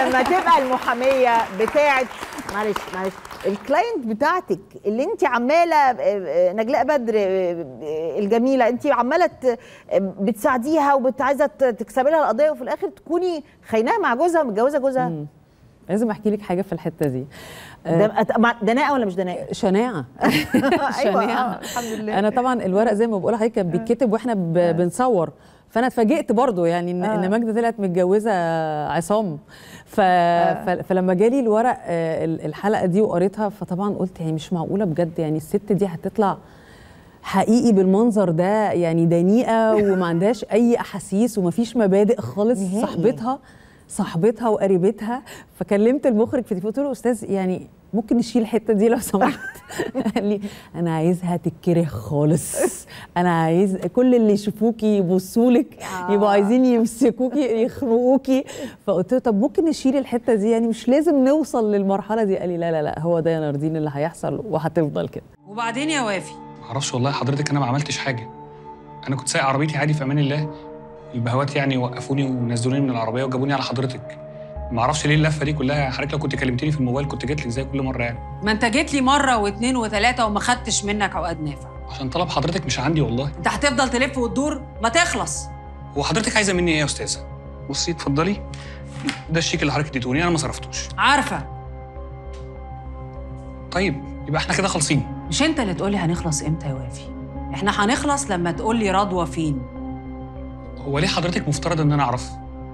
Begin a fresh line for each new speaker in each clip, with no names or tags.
لما تبقى المحاميه بتاعت معلش معلش الكلاينت بتاعتك اللي انت عماله آه، آه، نجلاء بدر آه، آه، الجميله انت عماله ت- آه، بتساعديها وعايزه تكسبي لها القضيه وفي الاخر تكوني خايناها مع جوزها متجوزه جوزها
لازم احكي لك حاجه في الحته دي
ده مع- دناءه ولا مش دناءه؟
شناعه
ايوه
شناعة.
آه، الحمد لله
انا طبعا الورق زي ما بقول لحضرتك كان بيتكتب واحنا ب... بنصور فانا اتفاجئت برضو يعني ان, ان ماجده طلعت متجوزه عصام ف... ف... فلما جالي الورق آه، ال- الحلقه دي وقريتها فطبعا قلت يعني مش معقوله بجد يعني الست دي هتطلع حقيقي بالمنظر ده يعني دنيئه وما عندهاش اي احاسيس ومفيش مبادئ خالص
نهائي.
صاحبتها صاحبتها وقريبتها فكلمت المخرج في التليفون قلت له استاذ يعني ممكن نشيل الحته دي لو سمحت قال لي انا عايزها تتكره خالص انا عايز كل اللي يشوفوكي يبصوا لك يبقوا عايزين يمسكوكي يخنقوكي فقلت له طب ممكن نشيل الحته دي يعني مش لازم نوصل للمرحله دي قال لي لا لا لا هو ده يا ناردين اللي هيحصل وهتفضل كده
وبعدين يا وافي
معرفش والله حضرتك انا ما عملتش حاجه انا كنت سايق عربيتي عادي في امان الله البهوات يعني وقفوني ونزلوني من العربيه وجابوني على حضرتك ما اعرفش ليه اللفه دي كلها حضرتك لو كنت كلمتني في الموبايل كنت جيت لك زي كل مره يعني
ما انت جيت لي مره واثنين وثلاثه وما خدتش منك عقد نافع
عشان طلب حضرتك مش عندي والله
انت هتفضل تلف وتدور ما تخلص
هو حضرتك عايزه مني ايه يا استاذه بصي اتفضلي ده الشيك اللي حضرتك اديتوني انا ما صرفتوش
عارفه
طيب يبقى احنا كده خالصين
مش انت اللي تقولي هنخلص امتى يا وافي احنا هنخلص لما تقولي رضوى فين
هو ليه حضرتك مفترض ان انا اعرف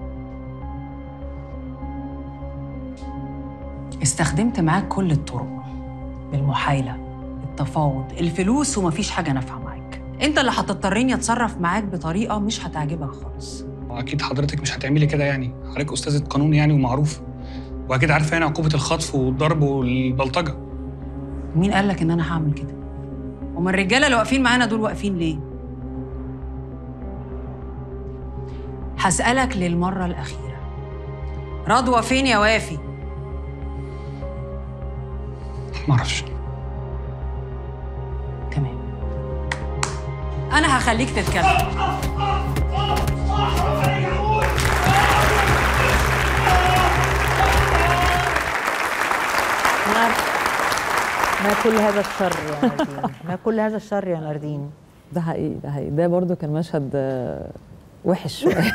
استخدمت معاك كل الطرق المحايله التفاوض الفلوس ومفيش حاجه نافعه معاك انت اللي هتضطريني اتصرف معاك بطريقه مش هتعجبك خالص
اكيد حضرتك مش هتعملي كده يعني حضرتك استاذه قانون يعني ومعروف واكيد عارفه يعني عقوبه الخطف والضرب والبلطجه
مين قال لك ان انا هعمل كده هما الرجاله اللي واقفين معانا دول واقفين ليه هسألك للمرة الأخيرة رضوى فين يا وافي؟
معرفش
تمام أنا هخليك تتكلم
ما ما كل هذا الشر يا ناردين ما كل هذا الشر يا ناردين
ده حقيقي ده حقيقي ده برضو كان مشهد آه، وحش شويه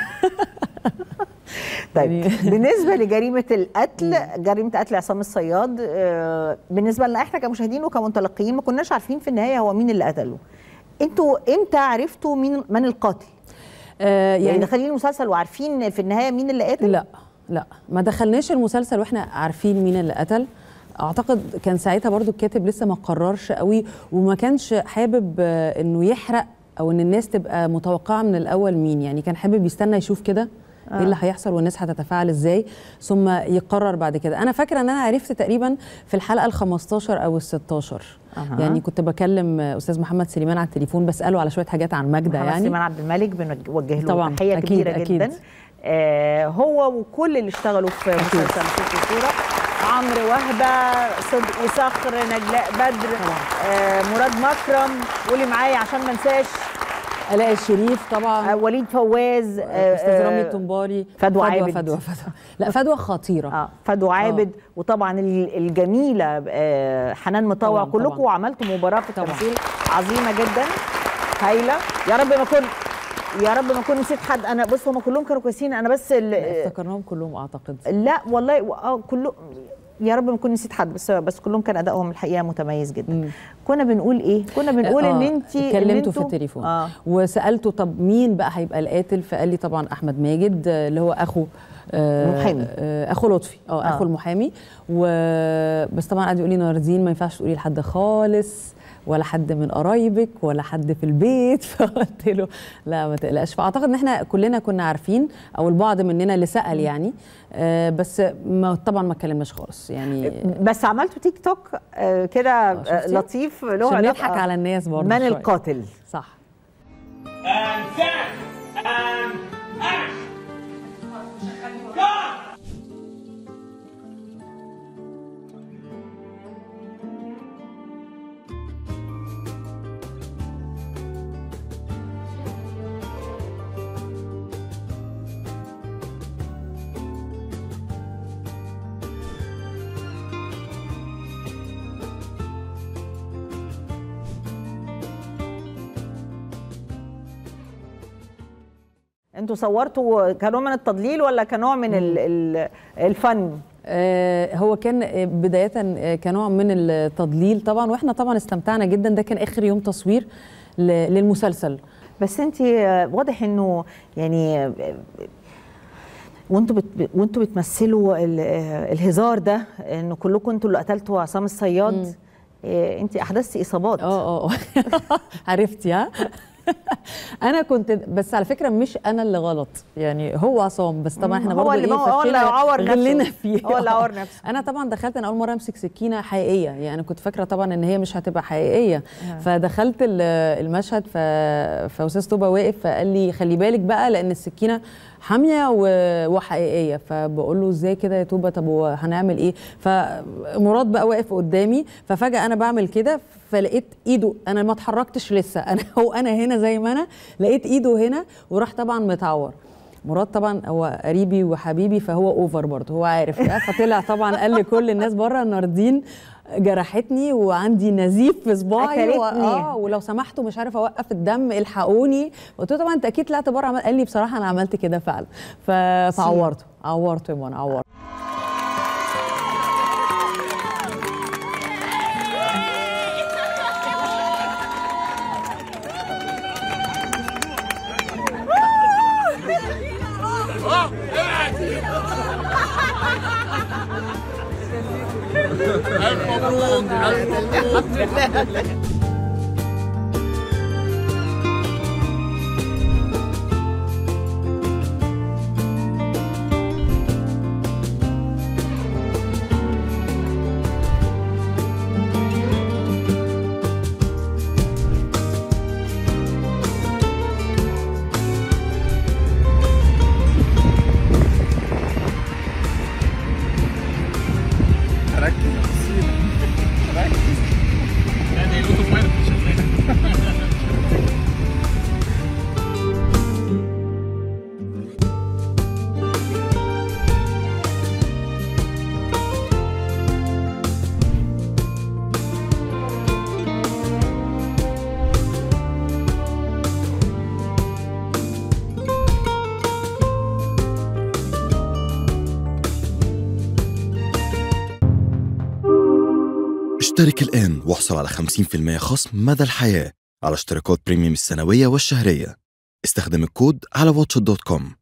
طيب
يعني-
بالنسبه لجريمه القتل جريمه قتل عصام الصياد آه، بالنسبه لنا احنا كمشاهدين وكمنطلقين ما كناش عارفين في النهايه هو مين اللي قتله انتوا امتى عرفتوا مين من القاتل
آه،
يعني
يعني
داخلين المسلسل وعارفين في النهايه مين اللي قاتل
لا لا ما دخلناش المسلسل واحنا عارفين مين اللي قتل اعتقد كان ساعتها برضو الكاتب لسه ما قررش قوي وما كانش حابب آه، انه يحرق او ان الناس تبقى متوقعه من الاول مين يعني كان حابب يستنى يشوف كده ايه اللي هيحصل والناس هتتفاعل ازاي ثم يقرر بعد كده انا فاكره ان انا عرفت تقريبا في الحلقه ال 15 او ال 16
أها.
يعني كنت بكلم آه، استاذ محمد سليمان على التليفون بساله على شويه حاجات عن ماجده
محمد
يعني
سليمان عبد الملك بنوجه له
طبعاً،
تحيه
أكيد،
كبيره
أكيد.
جدا آه هو وكل اللي اشتغلوا في مسلسل صوت وصوره عمرو وهبه صدقي صخر نجلاء بدر آه مراد مكرم قولي معايا عشان ما انساش
الاء الشريف طبعا
آه وليد فواز آه،
استاذ
آه،
رامي الطنباري
فدوى عابد.
فدوى فدوى لا فدوى خطيره
اه فدو عابد وطبعا ال- الجميله آه، حنان مطوع
طبعاً،
كلكم
طبعاً.
عملتوا مباراه في
طبعاً.
التمثيل عظيمه جدا هايله يا رب ما اكون يا رب ما اكون نسيت حد انا بص هم كلهم كانوا كويسين انا بس ال-
افتكرناهم كلهم اعتقد
لا والله و- اه كله يا رب ما اكون نسيت حد بس بس كلهم كان ادائهم الحقيقه متميز جدا
مم.
كنا بنقول ايه كنا بنقول ان
آه،
انت
كلمته في التليفون
اه
وسالته طب مين بقى هيبقى القاتل فقال لي طبعا احمد ماجد آه، اللي هو اخو آه،
المحامي.
آه، اخو لطفي اه
آه.
اخو المحامي و بس طبعا قعد يقول لي ناردين ما ينفعش تقولي لحد خالص ولا حد من قرايبك ولا حد في البيت فقلت له لا ما تقلقش فاعتقد ان احنا كلنا كنا عارفين او البعض مننا اللي سال يعني آه، بس ما طبعا ما اتكلمناش خالص يعني
بس عملتوا تيك توك آه، كده آه،
شفتي؟
لطيف له
عشان
علاقة
نضحك على الناس برضه
من
شوية.
القاتل
صح
and set and act. God!
انتوا صورتوا كنوع من التضليل ولا كنوع من ال ال الفن
آه، هو كان آه، بداية آه، كنوع من التضليل طبعا واحنا طبعا استمتعنا جدا ده كان اخر يوم تصوير ل- للمسلسل
بس انت واضح انه يعني آه، وانتوا بت... وانتوا بتمثلوا ال... آه، الهزار ده انه كلكم انتوا اللي قتلتوا عصام الصياد آه، انت احدثتي اصابات
اه اه عرفتي ها انا كنت بس على فكره مش انا اللي غلط يعني هو عصام بس طبعا
مم،
احنا
هو
برضه
اللي
ايه
مو- هو اللي
فشينا
عور نفسه.
غلنا فيه
هو اللي
آه.
عور نفسه.
انا طبعا دخلت انا اول مره امسك سكينه حقيقيه يعني كنت فاكره طبعا ان هي مش هتبقى حقيقيه فدخلت ال- المشهد ف... فاستاذ توبه واقف فقال لي خلي بالك بقى لان السكينه حاميه و... وحقيقيه فبقول له ازاي كده يا توبه طب هو هنعمل ايه فمراد بقى واقف قدامي ففجاه انا بعمل كده فلقيت ايده انا ما اتحركتش لسه انا هو انا هنا زي ما انا لقيت ايده هنا وراح طبعا متعور مراد طبعا هو قريبي وحبيبي فهو اوفر برضه هو عارف يعني فطلع طبعا قال لكل الناس بره ناردين جرحتني وعندي نزيف في صباعي و...
أكلتني.
اه ولو سمحتوا مش عارف اوقف الدم الحقوني قلت له طبعا انت اكيد طلعت بره عمل... قال لي بصراحه انا عملت كده فعلا ف... فعورته عورته يا منى عورته
اشترك الآن واحصل على 50% خصم مدى الحياة على اشتراكات بريميوم السنوية والشهرية استخدم الكود على واتش دوت كوم